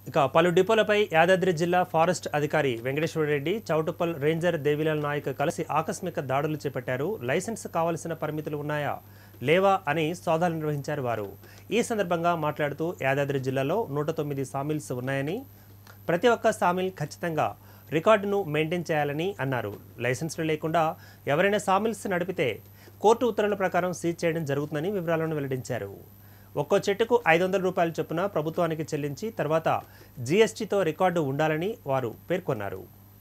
ఇక పలు డిపోలపై యాదాద్రి జిల్లా ఫారెస్ట్ అధికారి వెంకటేశ్వర రెడ్డి చౌటుప్పల్ రేంజర్ దేవిలాల్ నాయక్ కలిసి ఆకస్మిక దాడులు చేపట్టారు లైసెన్స్ కావాల్సిన పరిమితులు ఉన్నాయా లేవా అని సోదాలు నిర్వహించారు వారు ఈ సందర్భంగా మాట్లాడుతూ యాదాద్రి జిల్లాలో నూట తొమ్మిది సామిల్స్ ఉన్నాయని ప్రతి ఒక్క సామిల్ ఖచ్చితంగా రికార్డును మెయింటైన్ చేయాలని అన్నారు లైసెన్సులు లేకుండా ఎవరైనా సామిల్స్ నడిపితే కోర్టు ఉత్తర్వుల ప్రకారం సీజ్ చేయడం జరుగుతుందని వివరాలను వెల్లడించారు ఒక్కో చెట్టుకు ఐదు వందల రూపాయల చొప్పున ప్రభుత్వానికి చెల్లించి తర్వాత జీఎస్టీతో రికార్డు ఉండాలని వారు పేర్కొన్నారు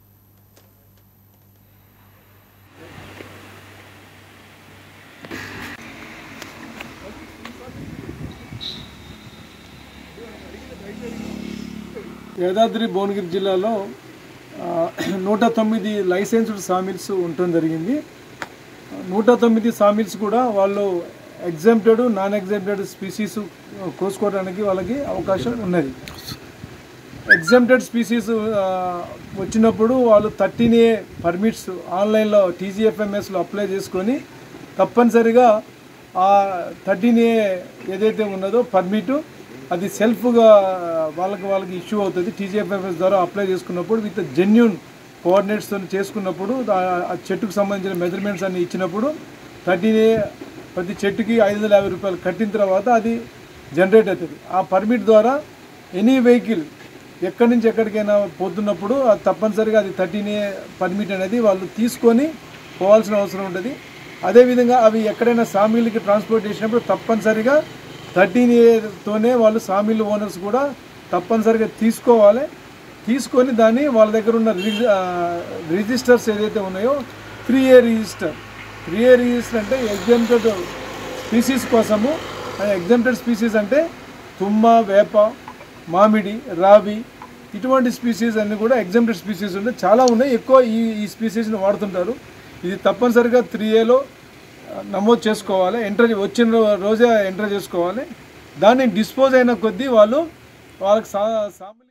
యాదాద్రి భువనగిరి జిల్లాలో ఆ, నూట తొమ్మిది లైసెన్స్డ్ సామిల్స్ ఉండటం జరిగింది నూట తొమ్మిది సామిల్స్ కూడా వాళ్ళు ఎగ్జామ్టెడ్ నాన్ ఎగ్జామ్టెడ్ స్పీసీస్ కోసుకోవడానికి వాళ్ళకి అవకాశం ఉన్నది ఎగ్జామ్టెడ్ స్పీసీస్ వచ్చినప్పుడు వాళ్ళు థర్టీన్ ఏ పర్మిట్స్ ఆన్లైన్లో టీజీఎఫ్ఎంఎస్లో అప్లై చేసుకొని తప్పనిసరిగా ఆ థర్టీన్ ఏ ఏదైతే ఉన్నదో పర్మిట్ అది సెల్ఫ్గా వాళ్ళకి వాళ్ళకి ఇష్యూ అవుతుంది టీజీఎఫ్ఎంఎస్ ద్వారా అప్లై చేసుకున్నప్పుడు విత్ జెన్యున్ కోఆర్డినేట్స్తో చేసుకున్నప్పుడు ఆ- ఆ చెట్టుకు సంబంధించిన మెజర్మెంట్స్ అన్ని ఇచ్చినప్పుడు థర్టీన్ ఏ ప్రతి చెట్టుకి ఐదు వందల యాభై రూపాయలు కట్టిన తర్వాత అది జనరేట్ అవుతుంది ఆ పర్మిట్ ద్వారా ఎనీ వెహికల్ ఎక్కడి నుంచి ఎక్కడికైనా పోతున్నప్పుడు అది తప్పనిసరిగా అది థర్టీన్ ఏ పర్మిట్ అనేది వాళ్ళు తీసుకొని పోవాల్సిన అవసరం ఉంటుంది అదేవిధంగా అవి ఎక్కడైనా సామీలకి ట్రాన్స్పోర్ట్ చేసినప్పుడు తప్పనిసరిగా థర్టీన్ ఏతోనే వాళ్ళు సామీల్ ఓనర్స్ కూడా తప్పనిసరిగా తీసుకోవాలి తీసుకొని దాన్ని వాళ్ళ దగ్గర ఉన్న రిజి ఆ, రిజిస్టర్స్ ఏదైతే ఉన్నాయో three A register three A register అంటే ఎగ్జామ్టెడ్ స్పీసీస్ కోసము ఎగ్జామ్టెడ్ స్పీసీస్ అంటే తుమ్మ వేప మామిడి రావి ఇటువంటి స్పీసీస్ అన్ని కూడా ఎగ్జామ్టెడ్ స్పీసీస్ ఉన్నాయి చాలా ఉన్నాయి ఎక్కువ ఈ ఈ స్పీసీస్ని వాడుతుంటారు ఇది తప్పనిసరిగా త్రీ ఏలో నమోదు చేసుకోవాలి ఎంటర్ వచ్చిన రోజే ఎంటర్ చేసుకోవాలి దాన్ని డిస్పోజ్ అయిన కొద్దీ వాళ్ళు వాళ్ళకి సా సామాన్య